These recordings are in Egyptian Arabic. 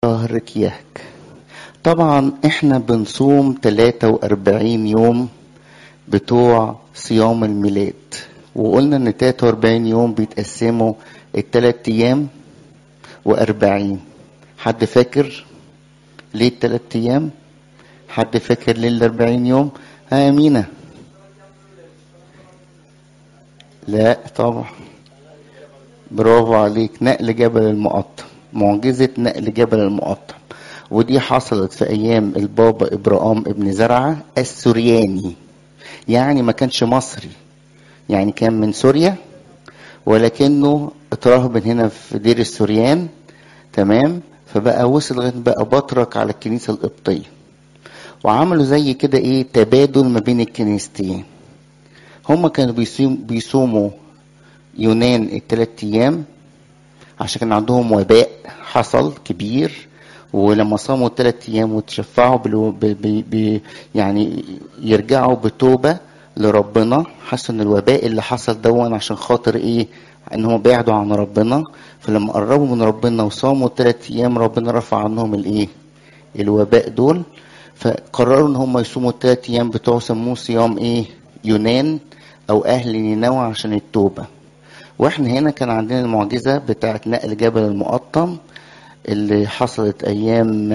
شهر كياك طبعا احنا بنصوم 43 يوم بتوع صيام الميلاد وقلنا ان 43 يوم بيتقسموا التلات ايام و40 حد فاكر ليه التلات ايام حد فاكر ليه الأربعين يوم ها يا مينا لا طبعا برافو عليك نقل جبل المقطم معجزة نقل جبل المقطم ودي حصلت في أيام البابا إبراهام ابن زرعة السورياني يعني ما كانش مصري يعني كان من سوريا ولكنه اترهبن هنا في دير السوريان تمام فبقى وصل لغايه بقى بطرك على الكنيسه القبطيه وعملوا زي كده ايه تبادل ما بين الكنيستين هما كانوا بيصوم بيصوموا يونان الثلاث ايام عشان كان عندهم وباء حصل كبير ولما صاموا الثلاث ايام وتشفعوا بلو ب ب ب يعني يرجعوا بتوبه لربنا حسوا ان الوباء اللي حصل دون عشان خاطر ايه ان هم بعدوا عن ربنا فلما قربوا من ربنا وصاموا الثلاث ايام ربنا رفع عنهم الايه الوباء دول فقرروا ان هم يصوموا الثلاث ايام بتوع سموه صيام ايه يونان او اهل نينوى عشان التوبه واحنا هنا كان عندنا المعجزه بتاعه نقل جبل المقطم اللي حصلت ايام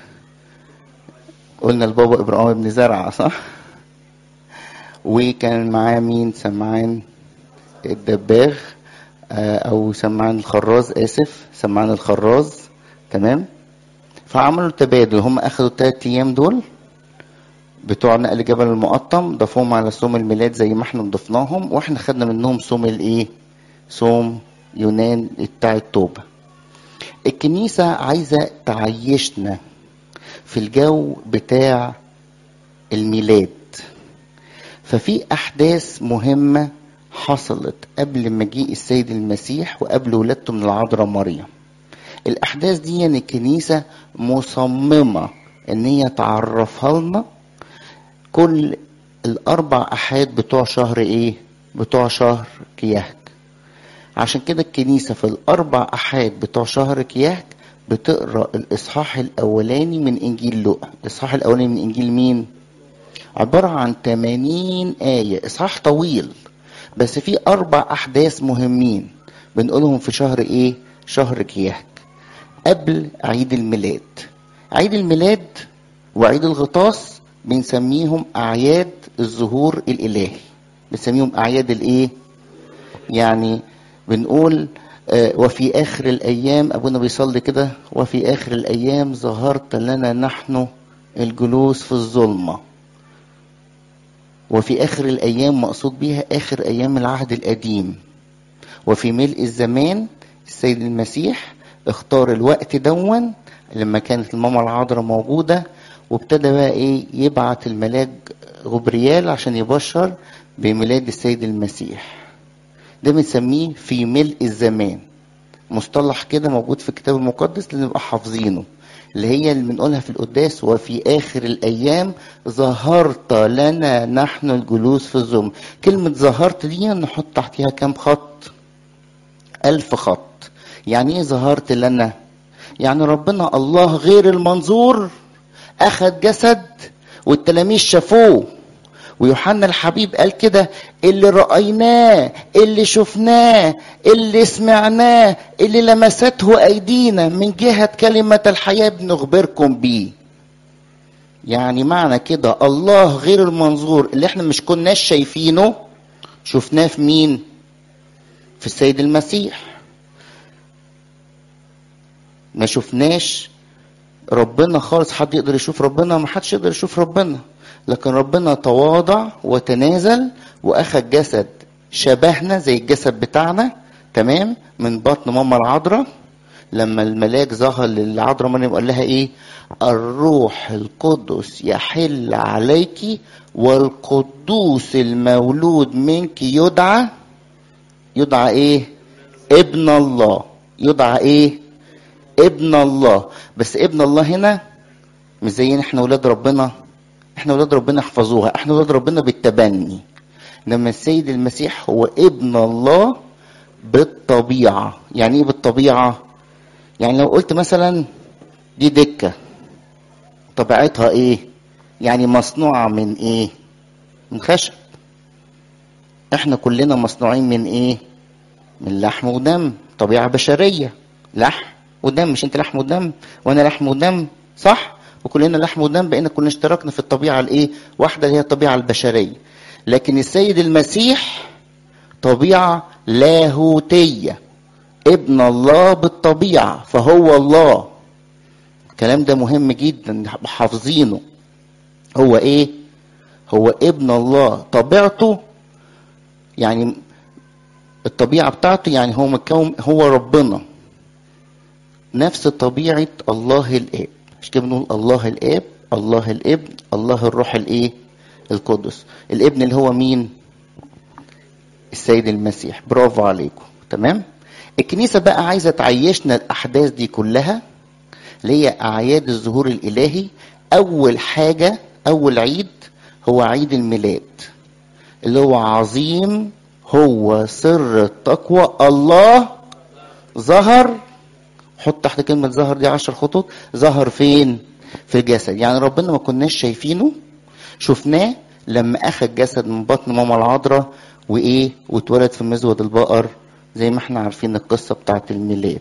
قلنا البابا ابراهيم بن زرعه صح وكان معاه مين سمعان الدباغ او سمعان الخراز اسف سمعان الخراز تمام فعملوا التبادل هم اخدوا الثلاث ايام دول بتوع نقل جبل المقطم ضافوهم على صوم الميلاد زي ما احنا ضفناهم واحنا خدنا منهم صوم الايه صوم يونان بتاع التوبه الكنيسه عايزه تعيشنا في الجو بتاع الميلاد ففي احداث مهمه حصلت قبل مجيء السيد المسيح وقبل ولادته من العذراء مريم الاحداث دي يعني الكنيسه مصممه ان هي تعرفها لنا كل الاربع احاد بتوع شهر ايه بتوع شهر كياك عشان كده الكنيسه في الاربع احاد بتوع شهر كياك بتقرا الاصحاح الاولاني من انجيل لوقا الاصحاح الاولاني من انجيل مين عباره عن 80 ايه اصحاح طويل بس في اربع احداث مهمين بنقولهم في شهر ايه شهر كياك قبل عيد الميلاد عيد الميلاد وعيد الغطاس بنسميهم اعياد الظهور الالهي بنسميهم اعياد الايه يعني بنقول آه وفي اخر الايام ابونا بيصلي كده وفي اخر الايام ظهرت لنا نحن الجلوس في الظلمه وفي اخر الايام مقصود بيها اخر ايام العهد القديم وفي ملء الزمان السيد المسيح اختار الوقت دون لما كانت الماما العذراء موجودة وابتدى بقى ايه يبعت الملاك غبريال عشان يبشر بميلاد السيد المسيح ده بنسميه في ملء الزمان مصطلح كده موجود في الكتاب المقدس اللي نبقى حافظينه اللي هي اللي بنقولها في القداس وفي آخر الأيام ظهرت لنا نحن الجلوس في الظلم كلمة ظهرت دي نحط تحتها كام خط ألف خط يعني ايه ظهرت لنا يعني ربنا الله غير المنظور اخذ جسد والتلاميذ شافوه ويوحنا الحبيب قال كده اللي رأيناه اللي شفناه اللي سمعناه اللي لمسته أيدينا من جهة كلمة الحياة بنخبركم بيه يعني معنى كده الله غير المنظور اللي احنا مش كناش شايفينه شفناه في مين في السيد المسيح ما شفناش ربنا خالص حد يقدر يشوف ربنا ما حدش يقدر يشوف ربنا لكن ربنا تواضع وتنازل واخد جسد شبهنا زي الجسد بتاعنا تمام من بطن ماما العذراء لما الملاك ظهر للعذراء مريم وقال لها ايه الروح القدس يحل عليك والقدوس المولود منك يدعى يدعى ايه ابن الله يدعى ايه ابن الله بس ابن الله هنا مش زينا احنا ولاد ربنا احنا ولاد ربنا احفظوها احنا ولاد ربنا بالتبني لما السيد المسيح هو ابن الله بالطبيعة يعني ايه بالطبيعة يعني لو قلت مثلا دي دكة طبيعتها ايه يعني مصنوعة من ايه من خشب احنا كلنا مصنوعين من ايه من لحم ودم طبيعة بشرية لحم ودم مش انت لحم ودم وانا لحم ودم صح وكلنا لحم ودم بقينا كلنا اشتركنا في الطبيعة الايه واحدة اللي هي الطبيعة البشرية لكن السيد المسيح طبيعة لاهوتية ابن الله بالطبيعة فهو الله الكلام ده مهم جدا حافظينه هو ايه هو ابن الله طبيعته يعني الطبيعة بتاعته يعني هو متكون هو ربنا نفس طبيعة الله الآب مش كده بنقول الله الآب الله الابن الله الروح الايه القدس الابن اللي هو مين السيد المسيح برافو عليكم تمام الكنيسة بقى عايزة تعيشنا الأحداث دي كلها اللي هي أعياد الظهور الإلهي أول حاجة أول عيد هو عيد الميلاد اللي هو عظيم هو سر التقوى الله ظهر حط تحت كلمة ظهر دي عشر خطوط ظهر فين في الجسد يعني ربنا ما كناش شايفينه شفناه لما أخذ جسد من بطن ماما العذراء وإيه واتولد في مزود البقر زي ما احنا عارفين القصة بتاعت الميلاد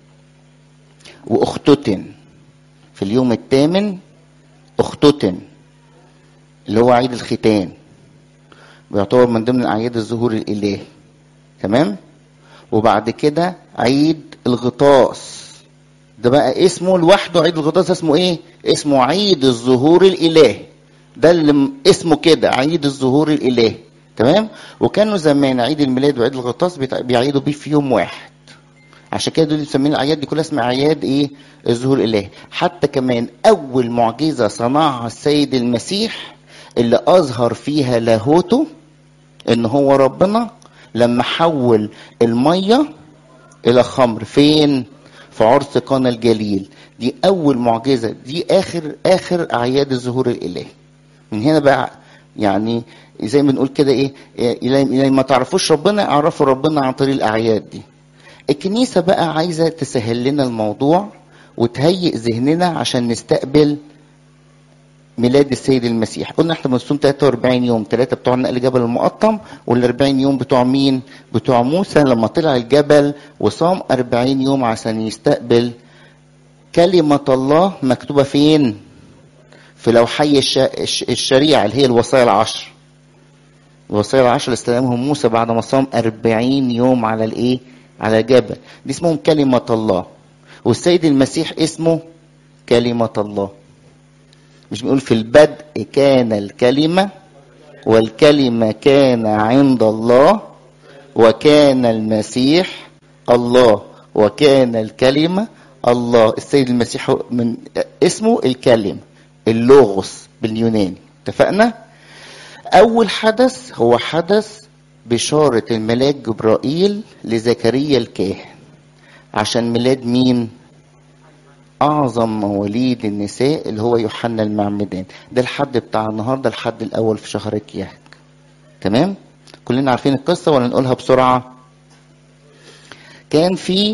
واختتن في اليوم الثامن اختتن اللي هو عيد الختان بيعتبر من ضمن اعياد الظهور الالهي تمام وبعد كده عيد الغطاس ده بقى اسمه لوحده عيد الغطاس اسمه ايه اسمه عيد الظهور الالهي ده اللي اسمه كده عيد الظهور الالهي تمام وكانوا زمان عيد الميلاد وعيد الغطاس بيعيدوا بيه في يوم واحد عشان كده دول مسمين الاعياد دي كلها اسمها اعياد ايه الظهور الالهي حتى كمان اول معجزه صنعها السيد المسيح اللي اظهر فيها لاهوته ان هو ربنا لما حول الميه الى خمر فين في عرس قانا الجليل دي اول معجزه دي اخر اخر اعياد الظهور الالهي من هنا بقى يعني زي ما بنقول كده ايه الى ما تعرفوش ربنا اعرفوا ربنا عن طريق الاعياد دي الكنيسه بقى عايزه تسهل لنا الموضوع وتهيئ ذهننا عشان نستقبل ميلاد السيد المسيح قلنا احنا بنصوم 43 يوم ثلاثه بتوع نقل جبل المقطم وال 40 يوم بتوع مين بتوع موسى لما طلع الجبل وصام 40 يوم عشان يستقبل كلمة الله مكتوبة فين في لوحي الشريعة اللي هي الوصايا العشر الوصايا العشر اللي استلمهم موسى بعد ما صام 40 يوم على الايه على الجبل دي اسمهم كلمة الله والسيد المسيح اسمه كلمة الله مش بنقول في البدء كان الكلمة والكلمة كان عند الله وكان المسيح الله وكان الكلمة الله السيد المسيح من اسمه الكلمة اللغز باليوناني اتفقنا أول حدث هو حدث بشارة الملاك جبرائيل لزكريا الكاهن عشان ميلاد مين أعظم مواليد النساء اللي هو يوحنا المعمدان ده الحد بتاع النهاردة الحد الأول في شهر كياك تمام كلنا عارفين القصة ولا نقولها بسرعة كان في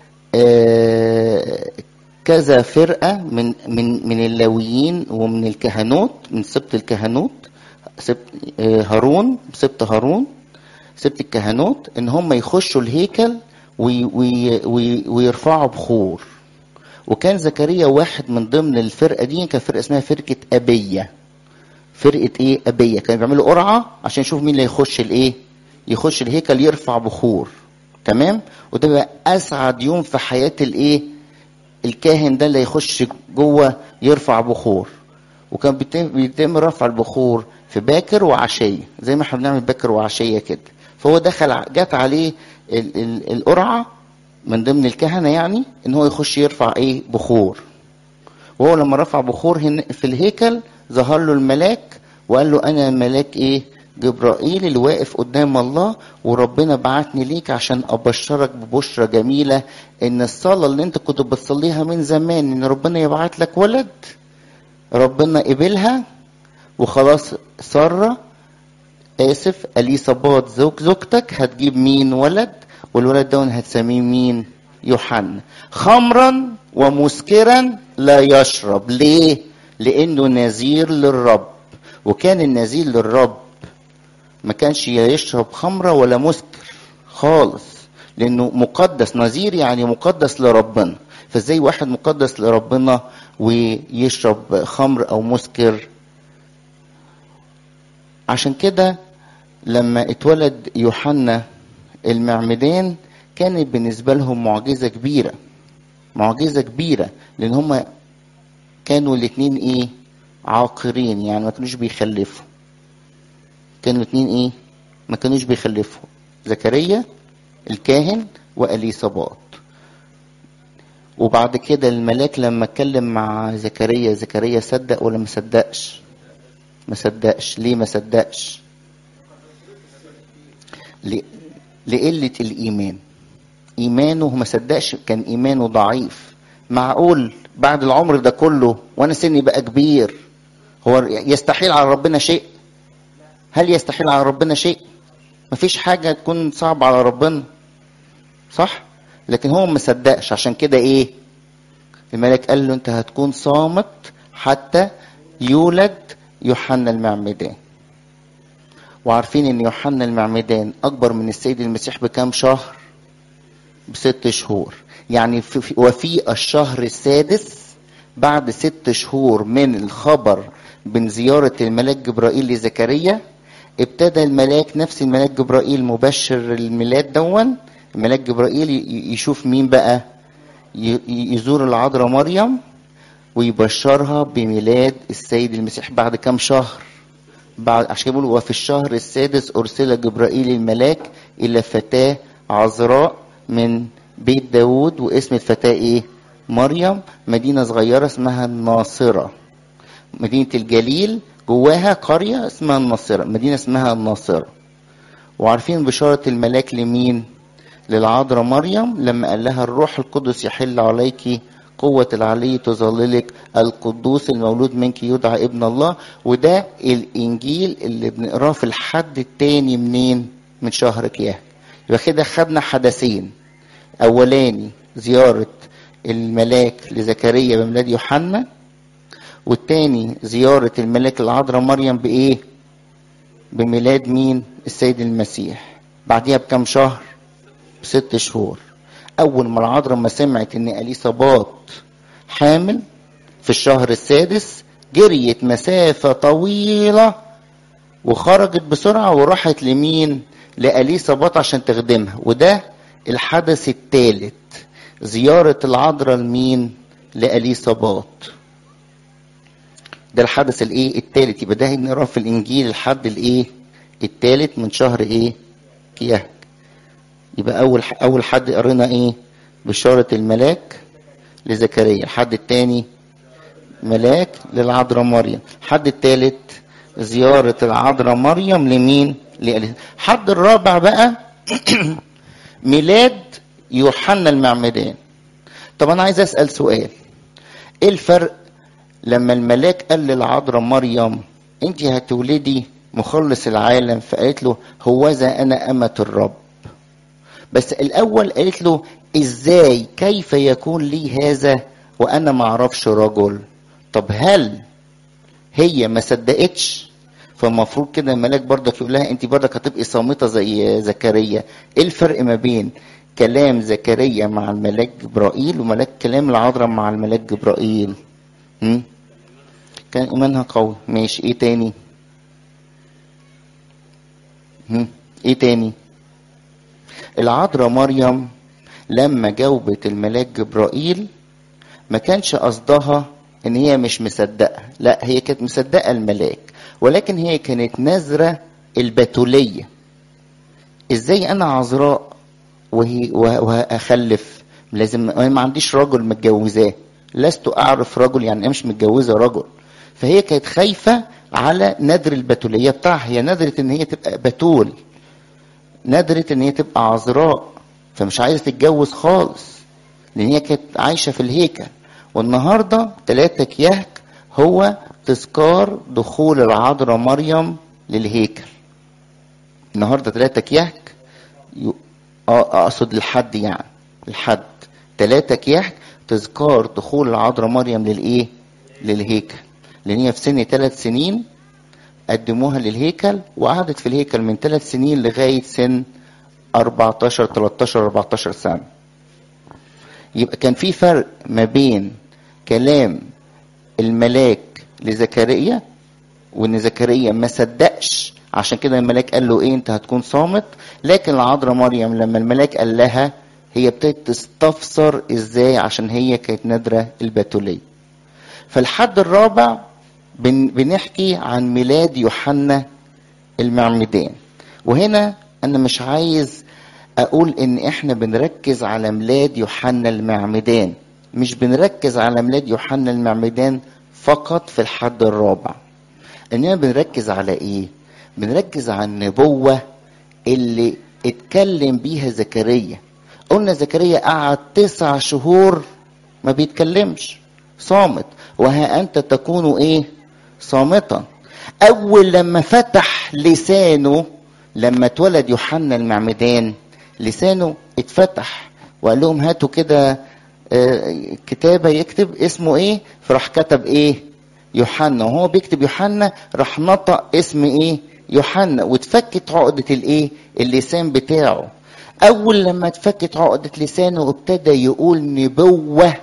آه كذا فرقة من من من اللاويين ومن الكهنوت من سبط الكهنوت سبط آه هارون سبط هارون سبط الكهنوت ان هم يخشوا الهيكل وي وي وي ويرفعوا بخور وكان زكريا واحد من ضمن الفرقه دي كان فرقه اسمها فرقه ابيه فرقه ايه ابيه كانوا بيعملوا قرعه عشان يشوف مين اللي يخش الايه يخش الهيكل يرفع بخور تمام وده بقى اسعد يوم في حياه الايه الكاهن ده اللي يخش جوه يرفع بخور وكان بيتم رفع البخور في باكر وعشيه زي ما احنا بنعمل باكر وعشيه كده فهو دخل جت عليه القرعه من ضمن الكهنه يعني ان هو يخش يرفع ايه بخور وهو لما رفع بخور في الهيكل ظهر له الملاك وقال له انا ملاك ايه جبرائيل اللي واقف قدام الله وربنا بعتني ليك عشان ابشرك ببشرة جميلة ان الصلاة اللي انت كنت بتصليها من زمان ان ربنا يبعت لك ولد ربنا قبلها وخلاص سارة اسف اليصابات زوج زوجتك هتجيب مين ولد والولد ده هتسميه مين يوحنا خمرا ومسكرا لا يشرب ليه لانه نذير للرب وكان النذير للرب ما كانش يشرب خمره ولا مسكر خالص لانه مقدس نذير يعني مقدس لربنا فازاي واحد مقدس لربنا ويشرب خمر او مسكر عشان كده لما اتولد يوحنا المعمدان كانت بالنسبة لهم معجزة كبيرة معجزة كبيرة لأن هما كانوا الاتنين ايه عاقرين يعني ما كانوش بيخلفوا كانوا الاتنين ايه ما كانوش بيخلفوا زكريا الكاهن وأليصابات وبعد كده الملاك لما اتكلم مع زكريا زكريا صدق ولا ما صدقش ما صدقش ليه ما صدقش لقلة الإيمان إيمانه ما صدقش كان إيمانه ضعيف معقول بعد العمر ده كله وأنا سني بقى كبير هو يستحيل على ربنا شيء هل يستحيل على ربنا شيء مفيش حاجة تكون صعبة على ربنا صح لكن هو ما صدقش عشان كده ايه الملك قال له انت هتكون صامت حتى يولد يوحنا المعمدان وعارفين ان يوحنا المعمدان اكبر من السيد المسيح بكام شهر بست شهور يعني في وفي الشهر السادس بعد ست شهور من الخبر من زيارة الملاك جبرائيل لزكريا ابتدى الملاك نفس الملاك جبرائيل مبشر الميلاد دون الملاك جبرائيل يشوف مين بقى يزور العذراء مريم ويبشرها بميلاد السيد المسيح بعد كام شهر بعد عشان بيقول وفي الشهر السادس أرسل جبرائيل الملاك إلى فتاة عذراء من بيت داود واسم الفتاة إيه؟ مريم مدينة صغيرة اسمها الناصرة مدينة الجليل جواها قرية اسمها الناصرة مدينة اسمها الناصرة وعارفين بشارة الملاك لمين؟ للعذراء مريم لما قال لها الروح القدس يحل عليك قوة العلي تظللك القدوس المولود منك يدعى ابن الله وده الإنجيل اللي بنقراه في الحد التاني منين؟ من شهر كياه يبقى كده خدنا حدثين أولاني زيارة الملاك لزكريا بميلاد يوحنا والتاني زيارة الملاك العذراء مريم بإيه؟ بميلاد مين؟ السيد المسيح بعديها بكم شهر؟ بست شهور اول ما العذراء ما سمعت ان اليصابات حامل في الشهر السادس جريت مسافة طويلة وخرجت بسرعة وراحت لمين لأليصابات عشان تخدمها وده الحدث الثالث زيارة العذراء لمين لأليصابات ده الحدث الايه الثالث يبقى ده بنقراه في الانجيل الحد الايه الثالث من شهر ايه كياه يبقى اول اول حد قرينا ايه بشاره الملاك لزكريا الحد الثاني ملاك للعذراء مريم الحد الثالث زياره العذراء مريم لمين الحد الرابع بقى ميلاد يوحنا المعمدان طب انا عايز اسال سؤال ايه الفرق لما الملاك قال للعذراء مريم انت هتولدي مخلص العالم فقالت له هوذا انا امه الرب بس الاول قالت له ازاي كيف يكون لي هذا وانا ما اعرفش رجل طب هل هي ما صدقتش فالمفروض كده الملاك برضك يقول لها انت برضك هتبقي صامته زي زكريا ايه الفرق ما بين كلام زكريا مع الملاك جبرائيل وملاك كلام العذراء مع الملاك جبرائيل هم؟ كان ايمانها قوي ماشي ايه تاني هم؟ ايه تاني العذراء مريم لما جاوبت الملاك جبرائيل ما كانش قصدها ان هي مش مصدقه لا هي كانت مصدقه الملاك ولكن هي كانت نذره البتوليه ازاي انا عذراء وهي وهخلف لازم انا ما عنديش رجل متجوزاه لست اعرف رجل يعني انا مش متجوزه رجل فهي كانت خايفه على نذر البتوليه بتاعها هي نذرت ان هي تبقى بتول ندرت ان هي تبقى عذراء فمش عايزه تتجوز خالص لان هي كانت عايشه في الهيكل والنهارده تلاتة كيهك هو تذكار دخول العذراء مريم للهيكل النهارده تلاتة كيهك اقصد الحد يعني الحد تلاتة كيهك تذكار دخول العذراء مريم للايه للهيكل لان هي في سن ثلاث سنين قدموها للهيكل وقعدت في الهيكل من ثلاث سنين لغايه سن 14 13 14 سنه يبقى كان في فرق ما بين كلام الملاك لزكريا وان زكريا ما صدقش عشان كده الملاك قال له ايه انت هتكون صامت لكن العذراء مريم لما الملاك قال لها هي ابتدت تستفسر ازاي عشان هي كانت نادره البتوليه فالحد الرابع بن بنحكي عن ميلاد يوحنا المعمدان وهنا انا مش عايز اقول ان احنا بنركز على ميلاد يوحنا المعمدان مش بنركز على ميلاد يوحنا المعمدان فقط في الحد الرابع اننا بنركز على ايه بنركز على النبوة اللي اتكلم بيها زكريا قلنا زكريا قعد تسع شهور ما بيتكلمش صامت وها انت تكون ايه صامتا اول لما فتح لسانه لما اتولد يوحنا المعمدان لسانه اتفتح وقال لهم هاتوا كده آه، كتابه يكتب اسمه ايه فراح كتب ايه يوحنا وهو بيكتب يوحنا راح نطق اسم ايه يوحنا واتفكت عقدة الايه اللسان بتاعه اول لما اتفكت عقدة لسانه ابتدى يقول نبوة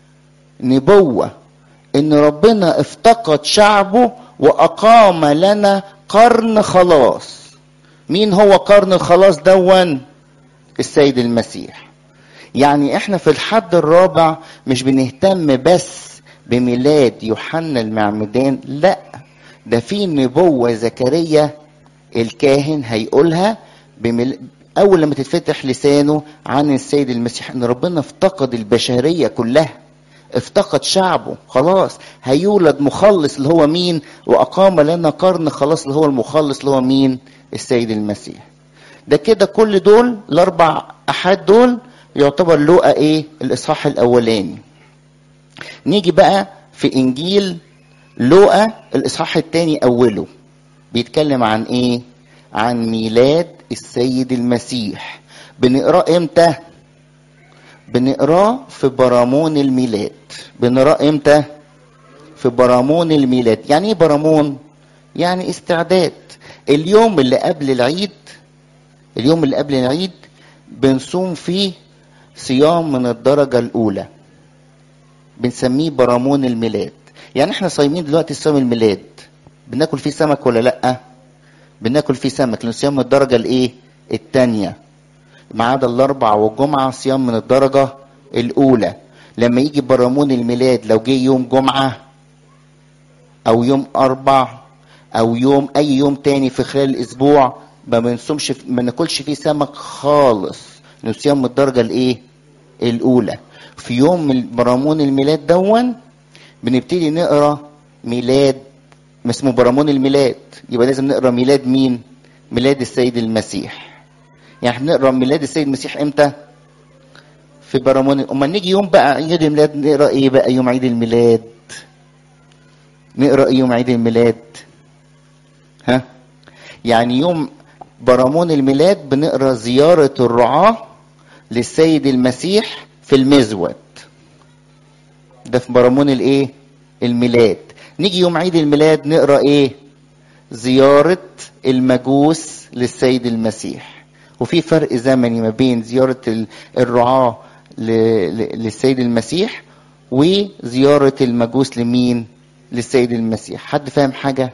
نبوة ان ربنا افتقد شعبه واقام لنا قرن خلاص مين هو قرن الخلاص دون السيد المسيح يعني احنا في الحد الرابع مش بنهتم بس بميلاد يوحنا المعمدان لا ده في نبوة زكريا الكاهن هيقولها بمل... أول لما تتفتح لسانه عن السيد المسيح إن ربنا افتقد البشرية كلها افتقد شعبه خلاص هيولد مخلص اللي هو مين وأقام لنا قرن خلاص اللي هو المخلص اللي هو مين السيد المسيح ده كده كل دول الأربع أحاد دول يعتبر لقى إيه الإصحاح الأولاني نيجي بقى في انجيل لوقا الاصحاح الثاني اوله بيتكلم عن ايه عن ميلاد السيد المسيح بنقراه امتى بنقراه في برامون الميلاد بنقراه امتى في برامون الميلاد يعني ايه برامون يعني استعداد اليوم اللي قبل العيد اليوم اللي قبل العيد بنصوم فيه صيام من الدرجة الأولى بنسميه برامون الميلاد يعني احنا صايمين دلوقتي صيام الميلاد بناكل فيه سمك ولا لا بناكل فيه سمك لانه صيام من الدرجه الايه الثانيه ما عدا الاربع والجمعه صيام من الدرجه الاولى لما يجي برامون الميلاد لو جه يوم جمعه او يوم اربع او يوم اي يوم تاني في خلال الاسبوع ما بنصومش ما ناكلش فيه سمك خالص لانه صيام من الدرجه الايه الاولى في يوم من برامون الميلاد دون بنبتدي نقرا ميلاد اسمه برامون الميلاد يبقى لازم نقرا ميلاد مين ميلاد السيد المسيح يعني احنا بنقرا ميلاد السيد المسيح امتى في برامون اما نيجي يوم بقى عيد الميلاد نقرا ايه بقى يوم عيد الميلاد نقرا ايه يوم عيد الميلاد ها يعني يوم برامون الميلاد بنقرا زياره الرعاه للسيد المسيح في المزود ده في برامون الايه الميلاد نيجي يوم عيد الميلاد نقرا ايه زياره المجوس للسيد المسيح وفي فرق زمني ما بين زياره الرعاه للسيد المسيح وزياره المجوس لمين للسيد المسيح حد فاهم حاجه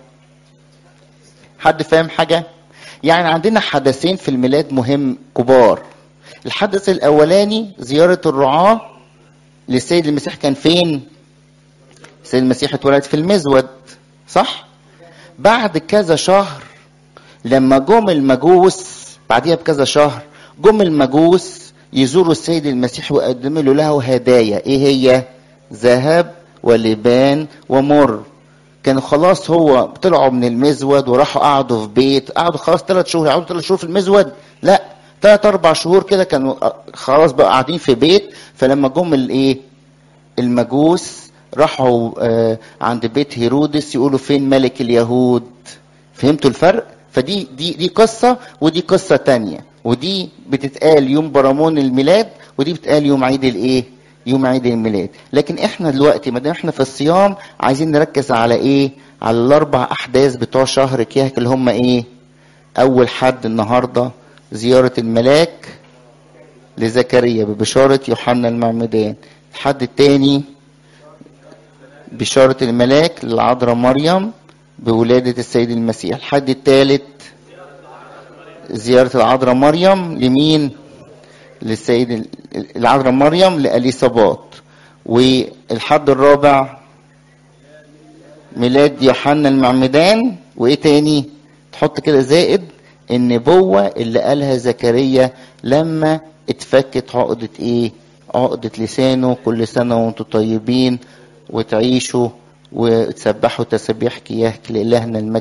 حد فاهم حاجه يعني عندنا حدثين في الميلاد مهم كبار الحدث الاولاني زياره الرعاه للسيد المسيح كان فين السيد المسيح اتولد في المزود صح بعد كذا شهر لما جم المجوس بعديها بكذا شهر جم المجوس يزوروا السيد المسيح ويقدموا له هدايا ايه هي ذهب ولبان ومر كانوا خلاص هو طلعوا من المزود وراحوا قعدوا في بيت قعدوا خلاص ثلاث شهور يقعدوا ثلاث شهور في المزود لا ثلاث اربع شهور كده كانوا خلاص بقى قاعدين في بيت فلما جم الايه المجوس راحوا آه عند بيت هيرودس يقولوا فين ملك اليهود فهمتوا الفرق فدي دي دي قصه ودي قصه تانية ودي بتتقال يوم برامون الميلاد ودي بتتقال يوم عيد الايه يوم عيد الميلاد لكن احنا دلوقتي ما دام احنا في الصيام عايزين نركز على ايه على الاربع احداث بتوع شهر كيهك اللي هم ايه اول حد النهارده زياره الملاك لزكريا ببشاره يوحنا المعمدان الحد التاني بشاره الملاك للعذراء مريم بولاده السيد المسيح الحد الثالث زياره العذراء مريم لمين للسيد العذراء مريم لأليصابات والحد الرابع ميلاد يوحنا المعمدان وايه تاني تحط كده زائد النبوة اللي قالها زكريا لما اتفكت عقدة ايه عقدة لسانه كل سنة وانتم طيبين وتعيشوا وتسبحوا تسبيح كياك لإلهنا المجد